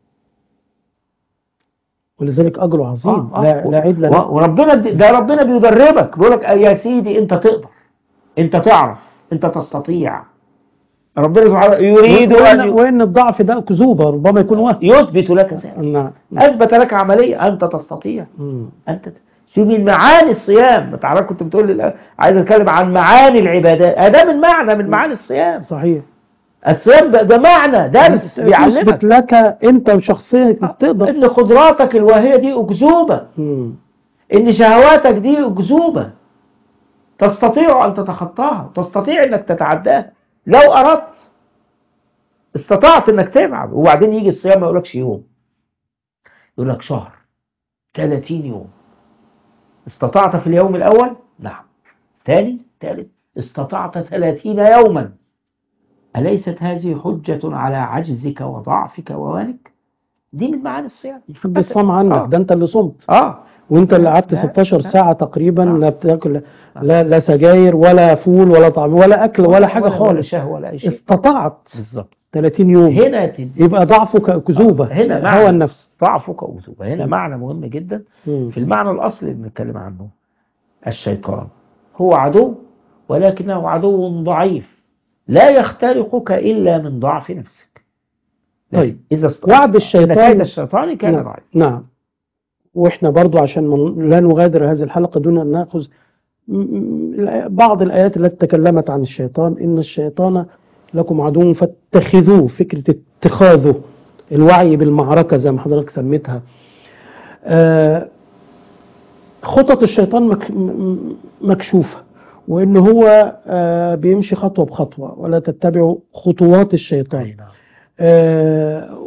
ولذلك أجره عظيم آه، آه. لا, لا عيد له و- وربنا ده ربنا بيدربك بيقول لك يا سيدي انت تقدر انت تعرف انت تستطيع ربنا سبحانه يريد وإن, ان وإن الضعف ده أكذوبة ربما يكون وهم يثبت لك ذلك نعم اثبت لك عمليه انت تستطيع مم. انت ت- شوف من معاني الصيام انت عارف كنت بتقول لي عايز اتكلم عن معاني العبادات آه ده من معنى من معاني الصيام صحيح الصيام ده, ده معنى درس تثبت بيعلمك لك أنت وشخصيتك تقدر ان قدراتك الواهيه دي اكذوبه مم. ان شهواتك دي اكذوبه تستطيع ان تتخطاها تستطيع انك تتعداها لو اردت استطعت انك تفعل وبعدين يجي الصيام ما يقولكش يوم يقول لك شهر 30 يوم استطعت في اليوم الاول نعم ثاني ثالث استطعت 30 يوما أليست هذه حجة على عجزك وضعفك ووانك دي من معاني الصيام حد الصام عنك آه. ده أنت اللي صمت اه وانت اللي قعدت لا، 16 لا. ساعة تقريبا آه. لا بتاكل لا لا سجاير ولا فول ولا طعام ولا اكل ولا حاجة ولا خالص شهوة ولا أي شيء استطعت بالظبط 30 يوم هنا تد- يبقى ضعفك كذوبة آه، هنا معنى. هوى النفس ضعفك وأذوبة هنا م. معنى مهم جدا مم. في المعنى الأصلي اللي بنتكلم عنه الشيطان هو عدو ولكنه عدو ضعيف لا يخترقك إلا من ضعف نفسك طيب. إذا است... وعد الشيطان- إن كيد الشيطان كان نعم. ضعيف نعم واحنا برضو عشان من لا نغادر هذه الحلقة دون أن نأخذ م- م- بعض الآيات التي تكلمت عن الشيطان إن الشيطان لكم عدو فاتخذوه فكرة اتخاذه الوعي بالمعركة زي ما حضرتك سميتها آه، خطط الشيطان مك- م- م- مكشوفة وإن هو آه، بيمشي خطوة بخطوة ولا تتبعوا خطوات الشيطان أي نعم. آه،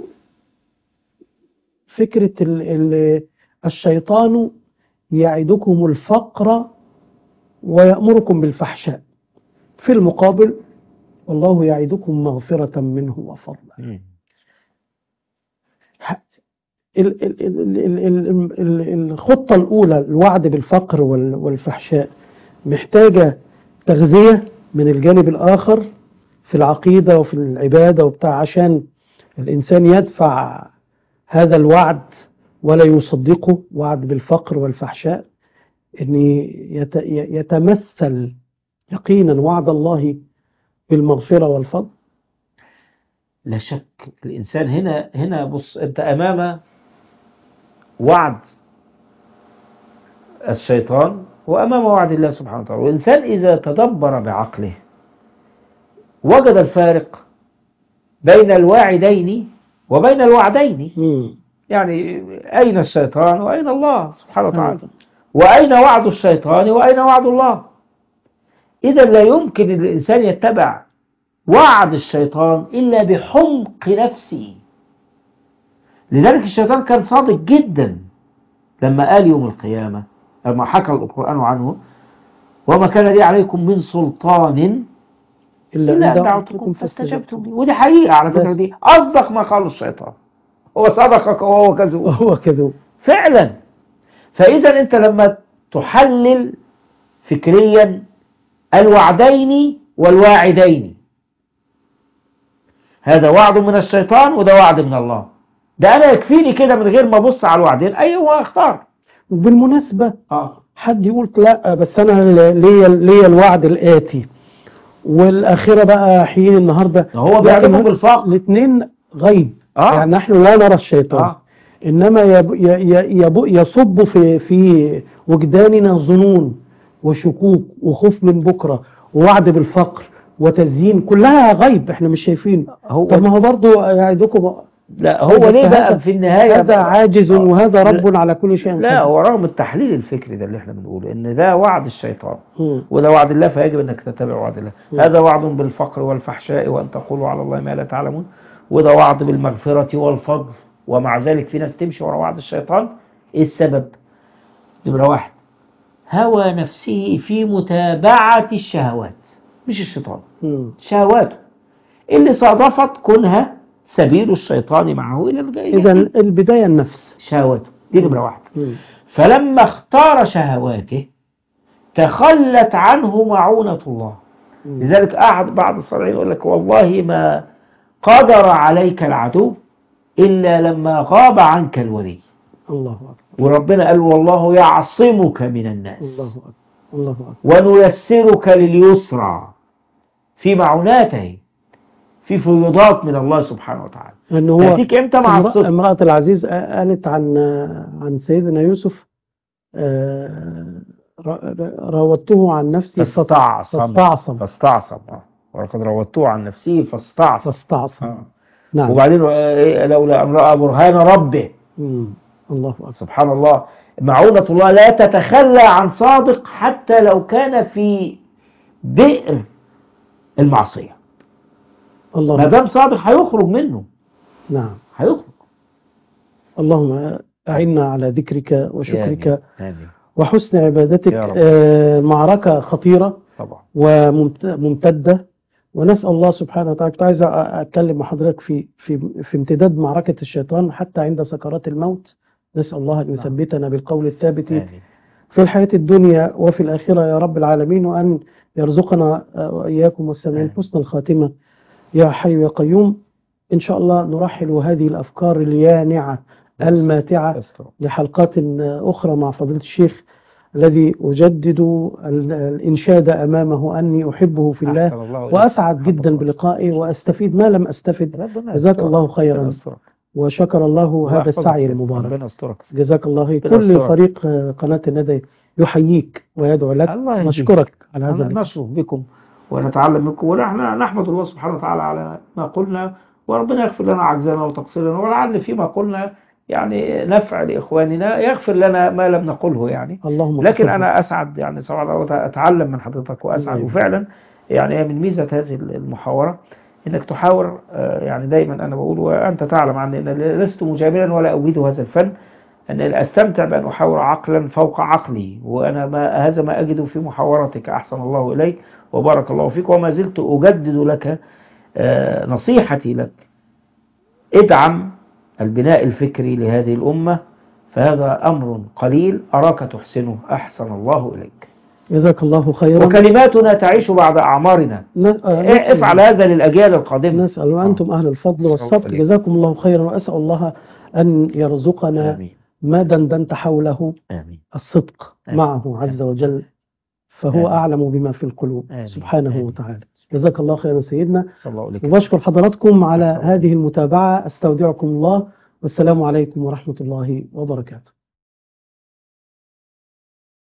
فكرة ال ال الشيطان يعدكم الفقر ويأمركم بالفحشاء في المقابل والله يعدكم مغفرة منه وفضلا مم. ال- ال- ال- ال- ال- ال- الخطة الأولى الوعد بالفقر وال- والفحشاء محتاجة تغذية من الجانب الآخر في العقيدة وفي العبادة وبتاع عشان الإنسان يدفع هذا الوعد ولا يصدقه وعد بالفقر والفحشاء أن يت- يتمثل يقينا وعد الله بالمغفرة والفضل لا شك الإنسان هنا هنا بص أنت أمام وعد الشيطان وأمام وعد الله سبحانه وتعالى والإنسان إذا تدبر بعقله وجد الفارق بين الواعدين وبين الوعدين مم. يعني أين الشيطان وأين الله سبحانه وتعالى وأين وعد الشيطان وأين وعد الله إذا لا يمكن الإنسان يتبع وعد الشيطان إلا بحمق نفسه لذلك الشيطان كان صادق جدا لما قال يوم القيامة لما حكى القرآن عنه وما كان لي عليكم من سلطان إلا إلا أن أن دعوتكم دعوتكم فاستجبتم فاستجبتم لي ودي حقيقة على فكرة بس. دي أصدق ما قاله الشيطان هو صدقك وهو كذب وهو كذوب فعلا فإذا أنت لما تحلل فكريا الوعدين والواعدين هذا وعد من الشيطان وده وعد من الله ده أنا يكفيني كده من غير ما أبص على الوعدين أيوه أختار وبالمناسبة آه. حد يقول لا بس أنا ليا ليا الوعد الآتي والآخرة بقى حين النهاردة هو بيعلمه لكن بالفقر الاثنين غيب آه. يعني نحن لا نرى الشيطان آه. إنما يب ي- يب يصب في في وجداننا ظنون وشكوك وخوف من بكرة ووعد بالفقر وتزيين كلها غيب احنا مش شايفين هو طب ما هو برضه يعدكم لا هو ليه هذا- بقى في النهاية هذا عاجز آه. وهذا لا. رب على كل شيء لا قدير. هو رغم التحليل الفكري ده اللي احنا بنقوله ان ده وعد الشيطان مم. وده وعد الله فيجب انك تتبع وعد الله م. هذا وعد بالفقر والفحشاء وان تقولوا على الله ما لا تعلمون وده وعد بالمغفرة والفضل ومع ذلك في ناس تمشي ورا وعد الشيطان ايه السبب نمرة واحد هوى نفسه في متابعة الشهوات مش الشيطان مم. شهواته اللي صادفت كونها سبيل الشيطان معه الى الجحيم إذا البداية النفس شهواته دي نمرة واحد مم. فلما اختار شهواته تخلت عنه معونة الله مم. لذلك أحد بعض الصالحين يقول لك والله ما قدر عليك العدو إلا لما غاب عنك الولي الله أكبر وربنا قال والله يعصمك من الناس الله أكبر الله أكبر ونيسرك لليسرى في معوناته في فيضات من الله سبحانه وتعالى أن هو تأتيك امتى مع امرأة, الصدق امرأة العزيز قالت عن عن سيدنا يوسف آه، ر- راودته عن نفسي فاستعصم فاستعصم فاستعصم آه. ولقد راودته عن نفسه فاستعصم فاستعصم آه. نعم وبعدين آه، لولا أن رأى برهان ربه مم. الله أكبر سبحان الله معونة الله لا تتخلى عن صادق حتى لو كان في بئر المعصية الله ما أكبر. دام صادق هيخرج منه نعم هيخرج اللهم أعنا على ذكرك وشكرك آمين. آمين. وحسن عبادتك يا رب. آه، معركة خطيرة طبعا وممتدة ونسأل الله سبحانه وتعالى كنت عايز أ- أتكلم مع حضرتك في في في امتداد معركة الشيطان حتى عند سكرات الموت نسأل الله أن نعم. يثبتنا بالقول الثابت آمين. في الحياة الدنيا وفي الآخرة يا رب العالمين وأن يرزقنا آه، وإياكم والسامعين آمين. حسن الخاتمة يا حي يا قيوم إن شاء الله نرحل هذه الأفكار اليانعة الماتعة أستر. لحلقات أخرى مع فضيلة الشيخ الذي أجدد ال- الإنشاد أمامه أني أحبه في الله أحسن الله إليك. وأسعد أحبك جدا الله. بلقائه وأستفيد ما لم أستفد ربنا جزاك يسترك. الله خيراً. ربنا يسترك. وشكر الله هذا ويحفظك. السعي المبارك ربنا يسترك جزاك الله خير ربنا كل يسترك. فريق آه، قناة الندى يحييك ويدعو لك الله يهديك. نشكرك على هذا أنا اللقاء. نشرف بكم ونتعلم منكم ونحن نحمد الله سبحانه وتعالى على ما قلنا وربنا يغفر لنا عجزنا وتقصيرنا ولعل فيما قلنا يعني نفع لإخواننا يغفر لنا ما لم نقله يعني اللهم لكن اغفر أنا أسعد يعني سواء أتعلم من حضرتك وأسعد أيوة. وفعلا يعني هي من ميزة هذه المحاورة إنك تحاور آه، يعني دايما أنا بقول وأنت تعلم عني أن لست مجاملا ولا أريد هذا الفن أن أستمتع بأن أحاور عقلا فوق عقلي وأنا ما هذا ما أجد في محاورتك أحسن الله إليك وبارك الله فيك وما زلت أجدد لك آه، نصيحتي لك ادعم البناء الفكري لهذه الأمة فهذا أمر قليل أراك تحسنه أحسن الله إليك جزاك الله خيرا وكلماتنا تعيش بعد أعمارنا ن- آه، إيه، نسأل- افعل هذا للأجيال القادمة نسأل وأنتم أهل الفضل والصبر إليك. جزاكم الله خيرا وأسأل الله أن يرزقنا آمين ما دندنت حوله آمين الصدق آمين. معه عز وجل فهو آمين. أعلم بما في القلوب آمين. سبحانه آمين. وتعالى جزاك الله خيرا سيدنا صلى الله عليك وبشكر حضراتكم على أحسن الله. هذه المتابعة استودعكم الله والسلام عليكم ورحمة الله وبركاته